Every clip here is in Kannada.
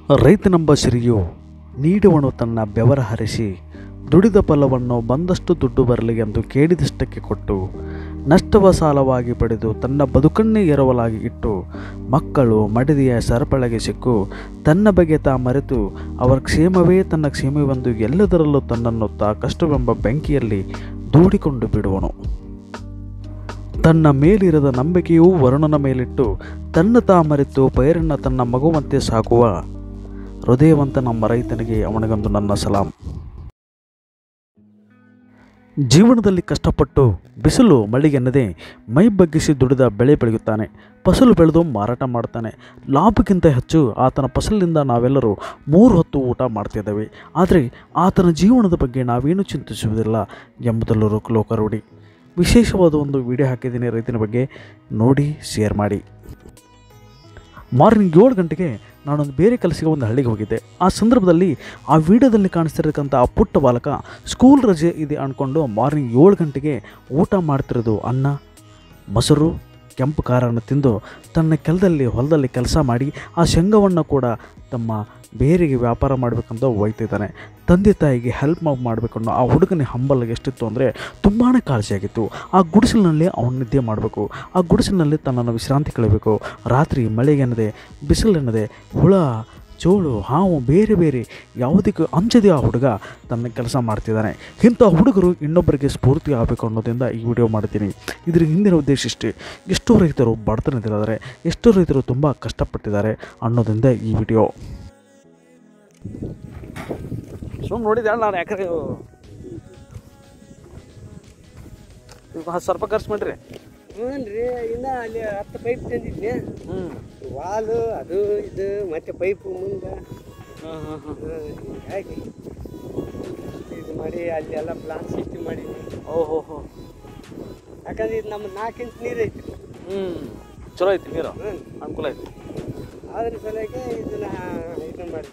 ರೈತನೆಂಬ ಶ್ರೀಯು ನೀಡುವನು ತನ್ನ ಬೆವರ ಹರಿಸಿ ದುಡಿದ ಫಲವನ್ನು ಬಂದಷ್ಟು ದುಡ್ಡು ಬರಲಿ ಎಂದು ಕೇಳಿದಷ್ಟಕ್ಕೆ ಕೊಟ್ಟು ನಷ್ಟವ ಸಾಲವಾಗಿ ಪಡೆದು ತನ್ನ ಬದುಕನ್ನೇ ಎರವಲಾಗಿ ಇಟ್ಟು ಮಕ್ಕಳು ಮಡದಿಯ ಸರಪಳಗೆ ಸಿಕ್ಕು ತನ್ನ ಬಗ್ಗೆ ತಾ ಮರೆತು ಅವರ ಕ್ಷೇಮವೇ ತನ್ನ ಕ್ಷೇಮವೆಂದು ಎಲ್ಲದರಲ್ಲೂ ತನ್ನನ್ನು ತಾ ಕಷ್ಟವೆಂಬ ಬೆಂಕಿಯಲ್ಲಿ ದೂಡಿಕೊಂಡು ಬಿಡುವನು ತನ್ನ ಮೇಲಿರದ ನಂಬಿಕೆಯೂ ವರುಣನ ಮೇಲಿಟ್ಟು ತನ್ನ ತಾ ಮರೆತು ಪೈರನ್ನು ತನ್ನ ಮಗುವಂತೆ ಸಾಕುವ ಹೃದಯವಂತ ನಮ್ಮ ರೈತನಿಗೆ ಅವನಿಗೊಂದು ನನ್ನ ಸಲಾಂ ಜೀವನದಲ್ಲಿ ಕಷ್ಟಪಟ್ಟು ಬಿಸಿಲು ಮಳೆಗೆನ್ನದೆ ಮೈ ಬಗ್ಗಿಸಿ ದುಡಿದ ಬೆಳೆ ಬೆಳೆಯುತ್ತಾನೆ ಫಸಲು ಬೆಳೆದು ಮಾರಾಟ ಮಾಡ್ತಾನೆ ಲಾಭಕ್ಕಿಂತ ಹೆಚ್ಚು ಆತನ ಫಸಲಿನಿಂದ ನಾವೆಲ್ಲರೂ ಮೂರು ಹೊತ್ತು ಊಟ ಮಾಡ್ತಿದ್ದೇವೆ ಆದರೆ ಆತನ ಜೀವನದ ಬಗ್ಗೆ ನಾವೇನು ಚಿಂತಿಸುವುದಿಲ್ಲ ಎಂಬುದಲ್ಲೂ ಲೋಕರೂಢಿ ವಿಶೇಷವಾದ ಒಂದು ವಿಡಿಯೋ ಹಾಕಿದ್ದೀನಿ ರೈತನ ಬಗ್ಗೆ ನೋಡಿ ಶೇರ್ ಮಾಡಿ ಮಾರ್ನಿಂಗ್ ಏಳು ಗಂಟೆಗೆ ನಾನೊಂದು ಬೇರೆ ಕೆಲಸಕ್ಕೆ ಒಂದು ಹಳ್ಳಿಗೆ ಹೋಗಿದ್ದೆ ಆ ಸಂದರ್ಭದಲ್ಲಿ ಆ ವಿಡಿಯೋದಲ್ಲಿ ಕಾಣಿಸ್ತಿರ್ತಕ್ಕಂಥ ಆ ಪುಟ್ಟ ಬಾಲಕ ಸ್ಕೂಲ್ ರಜೆ ಇದೆ ಅಂದ್ಕೊಂಡು ಮಾರ್ನಿಂಗ್ ಏಳು ಗಂಟೆಗೆ ಊಟ ಮಾಡ್ತಿರೋದು ಅನ್ನ ಮೊಸರು ಕೆಂಪು ಖಾರವನ್ನು ತಿಂದು ತನ್ನ ಕೆಲದಲ್ಲಿ ಹೊಲದಲ್ಲಿ ಕೆಲಸ ಮಾಡಿ ಆ ಶೇಂಗವನ್ನು ಕೂಡ ತಮ್ಮ ಬೇರೆಗೆ ವ್ಯಾಪಾರ ಮಾಡಬೇಕಂತ ಒಯ್ತಿದ್ದಾನೆ ತಂದೆ ತಾಯಿಗೆ ಹೆಲ್ಪ್ ಮಾಡಬೇಕು ಅನ್ನೋ ಆ ಹುಡುಗನ ಹಂಬಲ್ ಎಷ್ಟಿತ್ತು ಅಂದರೆ ತುಂಬಾ ಕಾಳಜಿಯಾಗಿತ್ತು ಆ ಗುಡಿಸಲಿನಲ್ಲಿ ಅವನು ನಿದ್ದೆ ಮಾಡಬೇಕು ಆ ಗುಡಿಸಲಿನಲ್ಲಿ ತನ್ನನ್ನು ವಿಶ್ರಾಂತಿ ಕಳಿಬೇಕು ರಾತ್ರಿ ಮಳೆಗೆನ್ನದೆ ಬಿಸಿಲೆನ್ನದೆ ಹುಳ ಚೋಳು ಹಾವು ಬೇರೆ ಬೇರೆ ಯಾವುದಕ್ಕೂ ಅಂಜದೆ ಆ ಹುಡುಗ ತನ್ನ ಕೆಲಸ ಮಾಡ್ತಿದ್ದಾನೆ ಇಂಥ ಹುಡುಗರು ಇನ್ನೊಬ್ಬರಿಗೆ ಸ್ಫೂರ್ತಿ ಆಗಬೇಕು ಅನ್ನೋದ್ರಿಂದ ಈ ವಿಡಿಯೋ ಮಾಡ್ತೀನಿ ಇದ್ರ ಹಿಂದಿನ ಉದ್ದೇಶ ಇಷ್ಟೇ ಎಷ್ಟೋ ರೈತರು ಬಡತನದಿದ್ದಾರೆ ಎಷ್ಟೋ ರೈತರು ತುಂಬ ಕಷ್ಟಪಟ್ಟಿದ್ದಾರೆ ಅನ್ನೋದ್ರಿಂದ ಈ ವಿಡಿಯೋ ಸುಮ್ಮನೆ ನೋಡಿದೆ ನಾನು ಯಾಕಂದ್ರೆ ಹತ್ತು ಸಾವಿರ ರೂಪಾಯಿ ಖರ್ಚು ಮಾಡಿರಿ ಹ್ಞೂನ್ರಿ ಇನ್ನ ಅಲ್ಲಿ ಹತ್ತು ಪೈಪ್ ತಂದಿದ್ನೆ ಹ್ಞೂ ವಾಲು ಅದು ಇದು ಮತ್ತೆ ಪೈಪು ಮುಂದೆ ಹಾಂ ಹಾಂ ಹಾಂ ಹಾಕಿ ಇದು ಮಾಡಿ ಅಲ್ಲಿ ಎಲ್ಲ ಪ್ಲಾನ್ ಸಿಸ್ಟಮ್ ಮಾಡಿ ಓಹೋ ಹೋ ಯಾಕಂದ್ರೆ ಇದು ನಮ್ಮ ನಾಲ್ಕು ಇಂಚ್ ನೀರು ಐತಿ ಹ್ಞೂ ಚಲೋ ಐತಿ ನೀರು ಹ್ಞೂ ಅನುಕೂಲ ಐತಿ ಅದ್ರ ಸಲುವಾಗಿ ಇದನ್ನ ಇದನ್ನ ಮಾಡಿ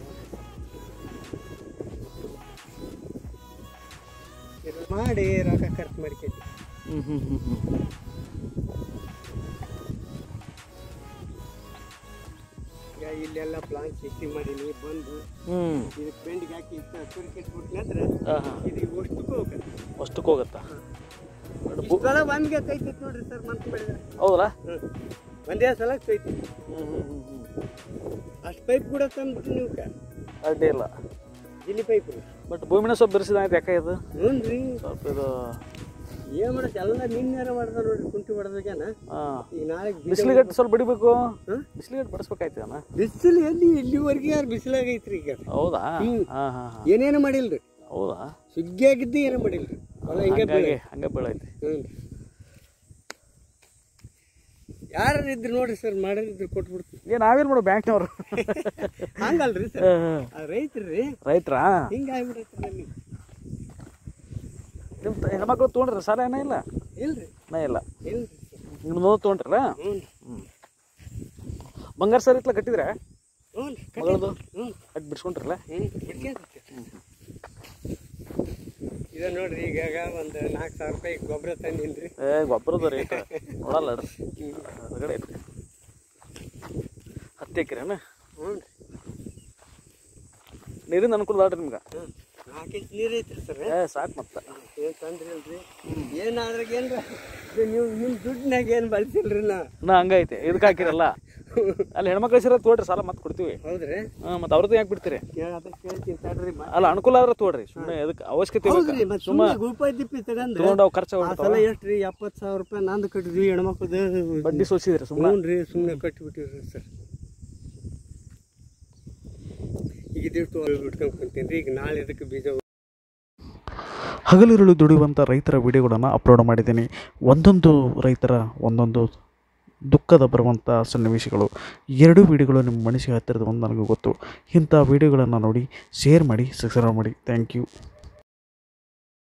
ಇದನ್ನ ಮಾಡಿ ರೊಕ್ಕ ಖರ್ಚು ಮಾಡ್ಕೈತಿ ಹ್ಞೂ ಹ್ಞೂ ಹ್ಞೂ ಹ್ಞೂ ಈಗ ಇಲ್ಲೆಲ್ಲ ಪ್ಲಾನ್ ಸಿಸ್ಟಮ್ ಮಾಡೀನಿ ಬಂದು ಹ್ಞೂ ಇದು ಪೆಂಡಿಗೆ ಹಾಕಿ ಇಷ್ಟ ಸುರ್ಕಿಟ್ಬಿಟ್ನಿ ಅಂದ್ರೆ ಹಾಂ ಹಾಂ ಇದು ಅಷ್ಟಕ್ಕೂ ಹೋಗತ್ತೆ ಅಷ್ಟಕ್ಕೆ ಹೋಗುತ್ತಾ ಇಷ್ಟೆಲ್ಲ ಒಂದ್ಗೆ ಕೈತೈತಿ ನೋಡ್ರಿ ಸರ್ ಮನ್ಸು ಮಾಡಿದ್ರೆ ಹೌದಾ ಹ್ಞೂ ಒಂದೇ ಸಲ ಕೈತಿ ಹ್ಞೂ ಹ್ಞೂ ಹ್ಞೂ ಹ್ಞೂ ಅಷ್ಟು ಪೈಪ್ ಕೂಡ ತಂದ್ಬಿಟ್ಟು ನೀವು ಅಡ್ಡಿ ಇಲ್ಲ ಇಲ್ಲಿ ಪೈಪ್ ರೀ ಬಟ್ ಭೂಮಿನ ಸ್ವಲ್ಪ ಬೆರೆಸಿದಾಯ್ತು ಯಾಕೆ ಇದು ಹ್ಞೂ ರೀ ಸ್ವಲ್ಪ ಇದು ಏನು ಮಾಡತ್ತೆ ಎಲ್ಲ ನಿನ್ನೆರ ಮಾಡ್ದ ನೋಡ್ರಿ ಕುಂಟಿ ಹೊಡೆದಾಗನ ಹಾಂ ಈಗ ನಾಳೆ ಬಿಸಿಲಿಗಟ್ಟು ಸ್ವಲ್ಪ ಬಡಿಬೇಕು ಹಾಂ ಬಿಸಿಲಿಗಟ್ಟು ಬಡಿಸ್ಬೇಕಾಯ್ತು ಅಣ್ಣ ಬಿಸಿಲು ಎಲ್ಲಿ ಇಲ್ಲಿವರೆಗೆ ಯಾರು ಬಿಸಿಲಾಗೈತ್ರಿ ಈಗ ಹೌದಾ ಹ್ಮ್. ಹಾಂ ಹಾಂ ಹಾಂ ಏನೇನು ಮಾಡಿಲ್ರಿ ಹೌದಾ ಸುಗ್ಗಿಯಾಗಿದ್ದು ಏನು ಮಾಡಿಲ್ರಿ ಹೊಲ ಹಿಂಗೆ ಹಂಗಾಗಿ ಹಂಗೆ ಬೀಳೈತಿ ಹ್ಞೂ ಯಾರು ಇದ್ರು ನೋಡ್ರಿ ಸರ್ ಮಾಡೋರಿದ್ರು ಕೊಟ್ಬಿಡ್ತೀವಿ ಏ ನಾವೇನು ಮಾಡೋ ಬ್ಯಾಂಕ್ನವ್ರು ಹಂಗಲ್ರಿ ಸರ್ ರೈತರು ರೈತ್ರಾ ಹಿಂಗೆ ಆಗ್ಬಿಡೈತ್ರಿ ನಮಗೆ ನಿಮ್ಮ ಹೆಣ್ಮಕ್ಳು ತೊಗೊಂಡ್ರಿ ಸಾಲ ಏನೋ ಇಲ್ಲ ಇಲ್ರಿ ನಾ ಇಲ್ಲ ಇಲ್ರಿ ನಿಮ್ಮ ನೋವು ತೊಗೊಂಡ್ರಲ್ಲ ಹ್ಞೂ ಹ್ಞೂ ಬಂಗಾರ ಸರ್ ಇತ್ಲ ಕಟ್ಟಿದ್ರೆ ಹ್ಞೂ ಮಗಳದು ಹ್ಞೂ ಕಟ್ಟಿ ಬಿಡ್ಸ್ಕೊಂಡ್ರಲ್ಲ ಹ್ಞೂ ಬಿಡ್ಕೊಂಡ್ರಿ ಇದು ನೋಡ್ರಿ ಈಗ ಒಂದು ನಾಲ್ಕು ಸಾವಿರ ರೂಪಾಯಿ ಗೊಬ್ಬರ ತಂದಿನ್ರಿ ಏ ಗೊಬ್ಬರದ ರೇಟ್ ನೋಡಲ್ಲ ನೋಡ್ರಿ ಹೊರಗಡೆ ಐತಿ ಹತ್ತಿ ಎಕರೆನ ಹ್ಞೂ ರೀ ನೀರಿನ ಅನುಕೂಲ ಅಲ್ರಿ ನಿಮ್ಗೆ ಹ್ಞೂ ನಾಲ್ಕು ಇಂಚ್ ನೀರು ಐತ್ರಿ ಸರ್ ಏ ಸಾಕು ಮತ್ತೆ ಏನು ತೊಂದ್ರೆ ಇಲ್ರಿ ಏನಾದ್ರಾಗ ಏನ್ರ ನೀವು ನಿಮ್ಮ ದುಡ್ಡಿನಾಗ ಏನು ಬಳಸಿಲ್ರಿ ನಾ ನಾ ಹಂಗೈತೆ ಇದಕ್ಕೆ ಹಾಕಿರಲ್ಲ ಅಲ್ಲಿ ಹೆಣ್ಮಕ್ಳು ಸೇರ ತೋಡ್ರಿ ಸಾಲ ಮತ್ತೆ ಕೊಡ್ತೀವಿ ಹೌದ್ರಿ ಹಾಂ ಮತ್ತೆ ಅವ್ರದ್ದು ಯಾಕೆ ಬಿಡ್ತೀರಿ ಅದಕ್ಕೆ ಕೇಳ್ತೀನಿ ತಡ್ರಿ ಮ- ಅಲ್ಲ ಅನುಕೂಲ ಆದ್ರೆ ತೋಡ್ರಿ ಸುಮ್ಮನೆ ಅದಕ್ಕೆ ಅವಶ್ಯಕತೆ ಹೌದ್ರಿ ಬೇಕು ಮತ್ತೆ ಸುಮ್ಮ ಸುಮ್ಮನೆ ರೂಪಾಯಿ ದಿಪ್ಪಿ ತಗಂದ್ರೆ ತಗೊಂಡು ಅವು ಖರ್ಚು ಆ ಸಲ ಎಷ್ಟು ರೀ ಎಪ್ಪತ್ತು ಸಾವಿರ ರೂಪಾಯಿ ನಂದು ಕಟ್ಟಿದ್ವಿ ಹೆಣ್ಮಕ್ಳದ್ದು ಬಡ್ಡಿ ಸೋಸಿದ್ರಿ ಸುಮ್ಮನೆ ಹ್ಞೂ ರೀ ಸುಮ್ಮನೆ ಕಟ್ಟಿಬಿಟ್ಟಿವ್ರಿ ಸರ್ ಈಗ ಇದಿಷ್ಟು ಬಿಟ್ಕೊಂಡು ಕುಂತೀನಿ ರೀ ಈಗ ನಾಳೆ ಇದಕ್ಕೆ ಬೀಜ ಹಗಲಿರುಳು ದುಡಿಯುವಂಥ ರೈತರ ವಿಡಿಯೋಗಳನ್ನು ಅಪ್ಲೋಡ್ ಮಾಡಿದ್ದೀನಿ ಒಂದೊಂದು ರೈತರ ಒಂದೊಂದು ದುಃಖದ ಬರುವಂಥ ಸನ್ನಿವೇಶಗಳು ಎರಡೂ ವಿಡಿಯೋಗಳು ನಿಮ್ಮ ಮನಸ್ಸಿಗೆ ಹತ್ತಿರದ ಒಂದು ನನಗೆ ಗೊತ್ತು ಇಂಥ ವಿಡಿಯೋಗಳನ್ನು ನೋಡಿ ಶೇರ್ ಮಾಡಿ ಸಬ್ಸ್ಕ್ರೈಬ್ ಮಾಡಿ ಥ್ಯಾಂಕ್ ಯು